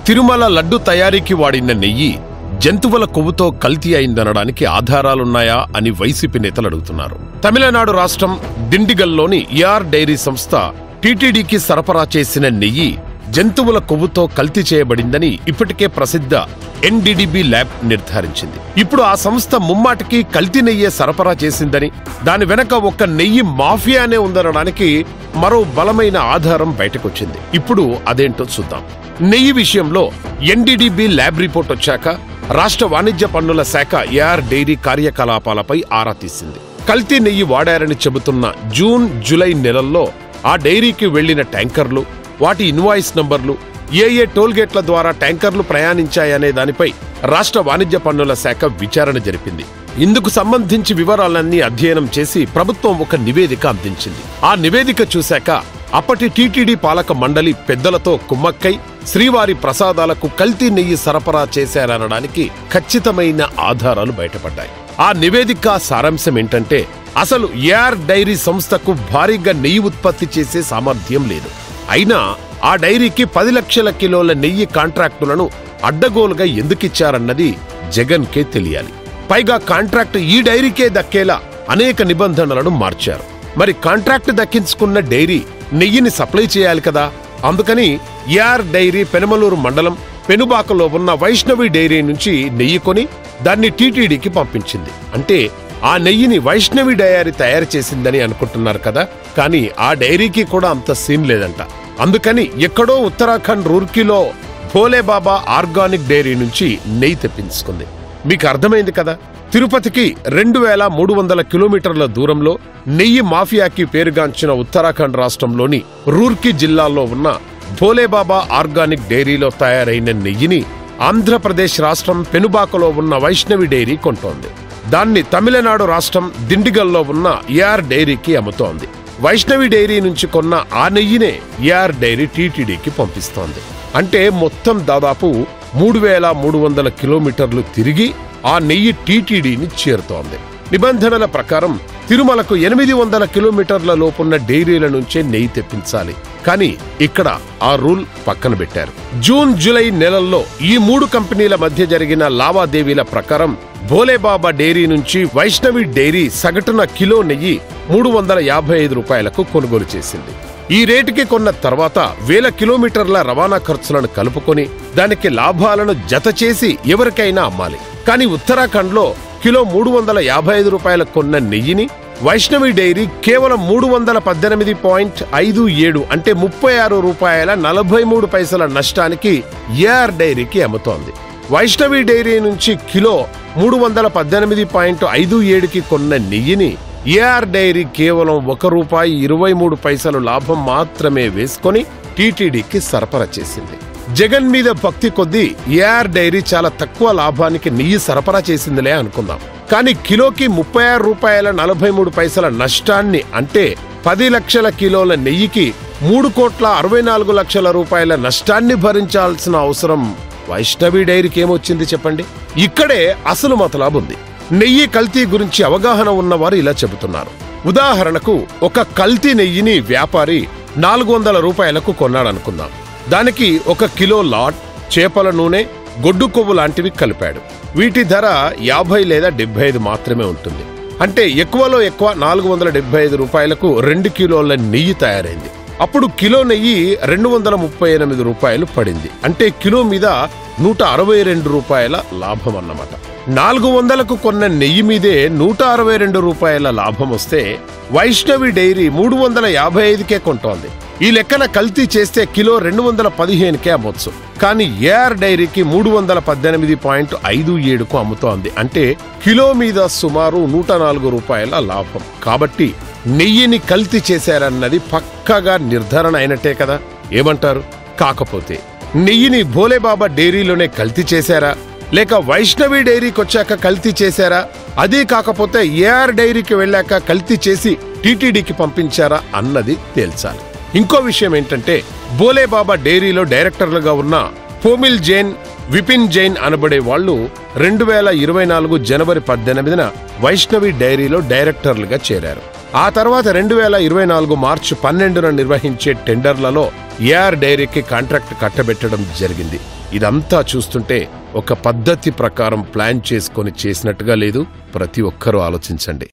తిరుమల లడ్డు తయారీకి వాడిన నెయ్యి జంతువుల కొవ్వుతో కల్తీ అయిందనడానికి ఆధారాలున్నాయా అని వైసీపీ నేతలు అడుగుతున్నారు తమిళనాడు రాష్ట్రం దిండిగల్లోని ఏఆర్ డైరీ సంస్థ టీటీడీకి సరఫరా చేసిన నెయ్యి జంతువుల కొవ్వుతో కల్తీ చేయబడిందని ఇప్పటికే ప్రసిద్ధ ఎన్డీడీబీ ల్యాబ్ నిర్ధారించింది ఇప్పుడు ఆ సంస్థ ముమ్మాటికి కల్తీ నెయ్యే సరఫరా చేసిందని దాని వెనక ఒక నెయ్యి మాఫియానే ఉందనడానికి మరో బలమైన ఆధారం బయటకొచ్చింది ఇప్పుడు అదేంటో చూద్దాం నెయ్యి విషయంలో ఎన్డీడీబీ ల్యాబ్ రిపోర్ట్ వచ్చాక రాష్ట్ర వాణిజ్య పన్నుల శాఖ ఏఆర్ డైరీ కార్యకలాపాలపై ఆరా తీసింది కల్తీ నెయ్యి వాడారని చెబుతున్న జూన్ జూలై నెలల్లో ఆ డైరీకి వెళ్లిన ట్యాంకర్లు వాటి ఇన్వాయిస్ నంబర్లు ఏ ఏ టోల్గేట్ల ద్వారా ట్యాంకర్లు ప్రయాణించాయనే దానిపై రాష్ట్ర వాణిజ్య పన్నుల శాఖ విచారణ జరిపింది ఇందుకు సంబంధించి వివరాలన్నీ అధ్యయనం చేసి ప్రభుత్వం ఒక నివేదిక అందించింది ఆ నివేదిక చూశాక అప్పటి టీటీడీ పాలక మండలి పెద్దలతో కుమ్మక్కై శ్రీవారి ప్రసాదాలకు కల్తీ నెయ్యి సరఫరా చేశారనడానికి ఖచ్చితమైన ఆధారాలు బయటపడ్డాయి ఆ నివేదిక సారాంశం ఏంటంటే అసలు ఏఆర్ డైరీ సంస్థకు భారీగా నెయ్యి ఉత్పత్తి చేసే సామర్థ్యం లేదు అయినా ఆ డైరీకి పది లక్షల కిలోల నెయ్యి కాంట్రాక్టులను అడ్డగోలుగా ఎందుకిచ్చారన్నది జగన్కే తెలియాలి పైగా కాంట్రాక్ట్ ఈ డైరీకే దక్కేలా అనేక నిబంధనలను మార్చారు మరి కాంట్రాక్ట్ దక్కించుకున్న డైరీ నెయ్యిని సప్లై చేయాలి కదా అందుకని ఏఆర్ డైరీ పెనమలూరు మండలం పెనుబాకలో ఉన్న వైష్ణవి డైరీ నుంచి నెయ్యి కొని దాన్ని టీటీడీకి పంపించింది అంటే ఆ నెయ్యిని వైష్ణవి డైరీ తయారు చేసిందని అనుకుంటున్నారు కదా కానీ ఆ డైరీకి కూడా అంత సీన్ లేదంట అందుకని ఎక్కడో ఉత్తరాఖండ్ రూర్కీలో భోలేబాబా ఆర్గానిక్ డైరీ నుంచి నెయ్యి తెప్పించుకుంది మీకు అర్థమైంది కదా తిరుపతికి రెండు వేల మూడు వందల కిలోమీటర్ల దూరంలో నెయ్యి మాఫియాకి పేరుగాంచిన ఉత్తరాఖండ్ రాష్ట్రంలోని రూర్కీ జిల్లాలో ఉన్న భోలేబాబా ఆర్గానిక్ డైరీలో తయారైన నెయ్యిని ఆంధ్రప్రదేశ్ రాష్ట్రం పెనుబాకలో ఉన్న వైష్ణవి డైరీ కొంటోంది దాన్ని తమిళనాడు రాష్ట్రం దిండిగల్లో ఉన్న ఏఆర్ డైరీకి అమ్ముతోంది వైష్ణవి డైరీ నుంచి కొన్న ఆ నెయ్యినే ఏఆర్ డైరీ టీటీడీకి పంపిస్తోంది అంటే మొత్తం దాదాపు మూడు వేల మూడు వందల కిలోమీటర్లు తిరిగి ఆ నెయ్యి టీటీడీని చేరుతోంది నిబంధనల ప్రకారం తిరుమలకు ఎనిమిది వందల కిలోమీటర్ల లోపున్న డైరీల నుంచే నెయ్యి తెప్పించాలి కానీ ఇక్కడ ఆ రూల్ పక్కన పెట్టారు జూన్ జూలై నెలల్లో ఈ మూడు కంపెనీల మధ్య జరిగిన లావాదేవీల ప్రకారం భోలేబాబా డైరీ నుంచి వైష్ణవి డైరీ సగటున కిలో నెయ్యి మూడు వందల యాభై ఐదు రూపాయలకు కొనుగోలు చేసింది ఈ రేటుకి కొన్న తర్వాత వేల కిలోమీటర్ల రవాణా ఖర్చులను కలుపుకొని దానికి లాభాలను జత చేసి ఎవరికైనా అమ్మాలి కానీ ఉత్తరాఖండ్లో కిలో మూడు వందల యాభై ఐదు రూపాయల కొన్న నెయ్యిని వైష్ణవి డైరీ కేవలం మూడు వందల పద్దెనిమిది పాయింట్ ఐదు ఏడు అంటే ముప్పై ఆరు రూపాయల నలభై మూడు పైసల నష్టానికి ఏఆర్ డైరీకి అమ్ముతోంది వైష్ణవి డైరీ నుంచి కిలో మూడు వందల పద్దెనిమిది పాయింట్ ఐదు ఏడుకి కొన్న నెయ్యిని ఏఆర్ డైరీ కేవలం ఒక రూపాయి ఇరవై మూడు పైసలు లాభం మాత్రమే వేసుకొని టీటీడీకి సరఫరా చేసింది జగన్ మీద భక్తి కొద్దీ ఏఆర్ డైరీ చాలా తక్కువ లాభానికి నెయ్యి సరఫరా చేసిందిలే అనుకుందాం కానీ కిలోకి ముప్పై ఆరు రూపాయల నలభై మూడు పైసల నష్టాన్ని అంటే పది లక్షల కిలోల నెయ్యికి మూడు కోట్ల అరవై నాలుగు లక్షల రూపాయల నష్టాన్ని భరించాల్సిన అవసరం వైష్ణవి డైరీకి ఏమొచ్చింది చెప్పండి ఇక్కడే అసలు మతలాబుంది నెయ్యి కల్తీ గురించి అవగాహన ఉన్నవారు ఇలా చెబుతున్నారు ఉదాహరణకు ఒక కల్తీ నెయ్యిని వ్యాపారి నాలుగు వందల రూపాయలకు కొన్నాడనుకుందాం దానికి ఒక కిలో లాట్ చేపల నూనె గొడ్డు కొవ్వు లాంటివి కలిపాడు వీటి ధర యాభై లేదా డెబ్బై ఐదు మాత్రమే ఉంటుంది అంటే ఎక్కువలో ఎక్కువ నాలుగు వందల డెబ్బై ఐదు రూపాయలకు రెండు కిలోల నెయ్యి తయారైంది అప్పుడు కిలో నెయ్యి రెండు వందల ముప్పై ఎనిమిది రూపాయలు పడింది అంటే కిలో మీద నూట అరవై రెండు రూపాయల లాభం అన్నమాట నాలుగు వందలకు కొన్న నెయ్యి మీదే నూట అరవై రెండు రూపాయల లాభం వస్తే వైష్ణవి డైరీ మూడు వందల యాభై ఐదుకే కొంటోంది ఈ లెక్కన కల్తీ చేస్తే కిలో రెండు వందల పదిహేనుకే అమ్మొచ్చు కానీ ఏఆర్ డైరీకి మూడు వందల పద్దెనిమిది పాయింట్ ఐదు ఏడుకు అమ్ముతోంది అంటే కిలో మీద సుమారు నూట నాలుగు రూపాయల లాభం కాబట్టి నెయ్యిని కల్తీ చేశారన్నది పక్కగా నిర్ధారణ అయినట్టే కదా ఏమంటారు కాకపోతే నెయ్యిని భోలేబాబా డైరీలోనే కల్తీ చేశారా లేక వైష్ణవి డైరీకి వచ్చాక కల్తీ చేశారా అదే కాకపోతే ఏఆర్ డైరీకి వెళ్ళాక కల్తీ చేసి టీటీడీకి పంపించారా అన్నది తేల్చాలి ఇంకో విషయం ఏంటంటే బోలేబాబా డైరీలో డైరెక్టర్లుగా ఉన్న పోమిల్ జైన్ విపిన్ జైన్ అనబడే వాళ్ళు రెండు వేల ఇరవై నాలుగు జనవరి పద్దెనిమిదిన వైష్ణవి డైరీలో డైరెక్టర్లుగా చేరారు ఆ తర్వాత రెండు వేల ఇరవై నాలుగు మార్చి పన్నెండున నిర్వహించే టెండర్లలో ఏఆర్ డైరీకి కాంట్రాక్ట్ కట్టబెట్టడం జరిగింది ఇదంతా చూస్తుంటే ఒక పద్ధతి ప్రకారం ప్లాన్ చేసుకొని చేసినట్టుగా లేదు ప్రతి ఒక్కరూ ఆలోచించండి